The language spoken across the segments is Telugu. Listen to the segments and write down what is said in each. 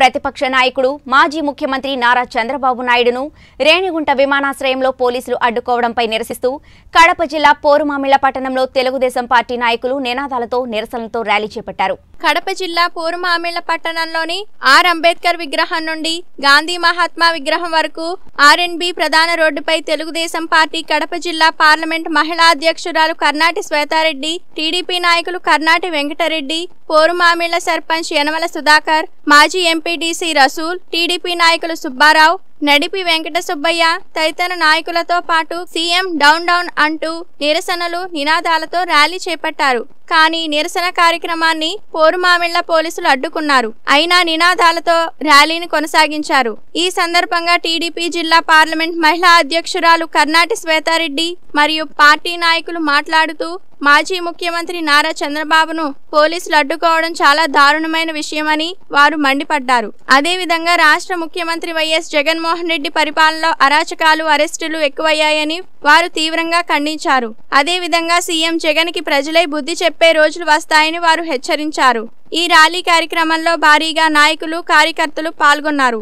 ప్రతిపక్ష నాయకుడు మాజీ ముఖ్యమంత్రి నారా చంద్రబాబు నాయుడును రేణిగుంట విమానాశ్రయంలో పోలీసులు అడ్డుకోవడంపై నిరసిస్తూ కడప జిల్లా పోరుమామిళ్ల పట్టణంలో తెలుగుదేశం పార్టీ నాయకులు నినాదాలతో నిరసనలతో ర్యాలీ చేపట్టారు కడప జిల్లా పూర్మామిళ్ల పట్టణంలోని ఆర్ అంబేద్కర్ విగ్రహం నుండి గాంధీ మహాత్మా విగ్రహం వరకు ఆర్ఎన్బి ప్రధాన రోడ్డుపై తెలుగుదేశం పార్టీ కడప జిల్లా పార్లమెంట్ మహిళా అధ్యక్షురాలు కర్నాటి శ్వేతారెడ్డి టీడీపీ నాయకులు కర్నాటి వెంకటరెడ్డి పోరుమామిళ్ల సర్పంచ్ యనమల సుధాకర్ మాజీ ఎంపీటీసీ రసూల్ టీడీపీ నాయకులు సుబ్బారావు నడిపి వెంకట సుబ్బయ్య తదితర నాయకులతో పాటు సీఎం డౌన్ డౌన్ అంటూ నిరసనలు నినాదాలతో ర్యాలీ చేపట్టారు కానీ నిరసన కార్యక్రమాన్ని పోరుమామిళ్ల పోలీసులు అడ్డుకున్నారు అయినా నినాదాలతో ర్యాలీని కొనసాగించారు ఈ సందర్భంగా టీడీపీ జిల్లా పార్లమెంట్ మహిళా అధ్యక్షురాలు కర్నాటి శ్వేతారెడ్డి మరియు పార్టీ నాయకులు మాట్లాడుతూ మాజీ ముఖ్యమంత్రి నారా చంద్రబాబును పోలీసులు అడ్డుకోవడం చాలా దారుణమైన విషయమని వారు మండిపడ్డారు అదేవిధంగా రాష్ట్ర ముఖ్యమంత్రి వైఎస్ జగన్మోహన్ రెడ్డి పరిపాలనలో అరాచకాలు అరెస్టులు ఎక్కువయ్యాయని వారు తీవ్రంగా ఖండించారు అదేవిధంగా సీఎం జగన్ కి ప్రజలై బుద్ధి చెప్పే రోజులు వస్తాయని వారు హెచ్చరించారు ఈ ర్యాలీ కార్యక్రమంలో భారీగా నాయకులు కార్యకర్తలు పాల్గొన్నారు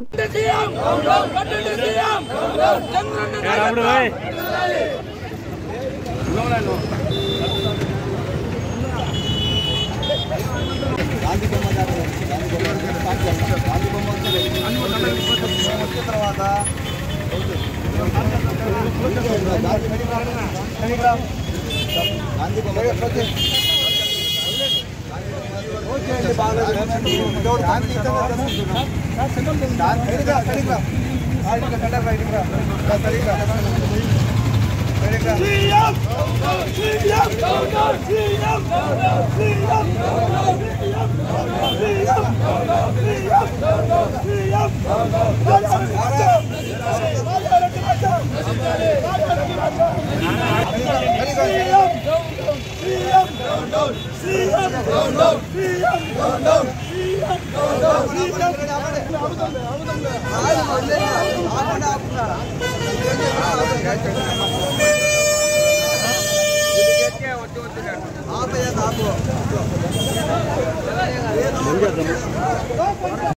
ఆపండి